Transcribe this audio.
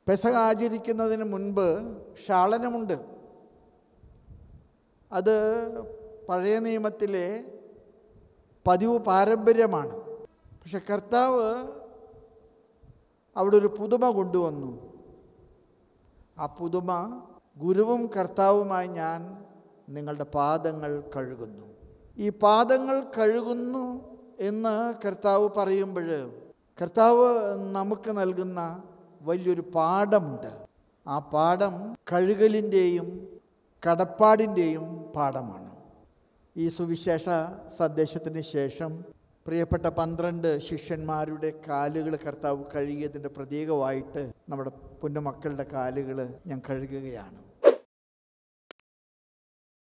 പെസക ആചരിക്കുന്നതിന് മുൻപ് ഷാളനമുണ്ട് അത് പഴയ നിയമത്തിലെ പതിവ് പാരമ്പര്യമാണ് പക്ഷെ കർത്താവ് അവിടെ ഒരു പുതുമ കൊണ്ടുവന്നു ആ പുതുമ ഗുരുവും കർത്താവുമായി ഞാൻ നിങ്ങളുടെ പാദങ്ങൾ കഴുകുന്നു ഈ പാദങ്ങൾ കഴുകുന്നു എന്ന് കർത്താവ് പറയുമ്പോൾ കർത്താവ് നമുക്ക് നൽകുന്ന വലിയൊരു പാഠമുണ്ട് ആ പാഠം കഴുകലിൻ്റെയും കടപ്പാടിൻ്റെയും പാഠമാണ് ഈ സുവിശേഷ സന്ദേശത്തിന് ശേഷം പ്രിയപ്പെട്ട പന്ത്രണ്ട് ശിഷ്യന്മാരുടെ കാലുകൾ കർത്താവ് കഴുകിയതിൻ്റെ പ്രതീകമായിട്ട് നമ്മുടെ പൊന്നുമക്കളുടെ കാലുകൾ ഞാൻ കഴുകുകയാണ്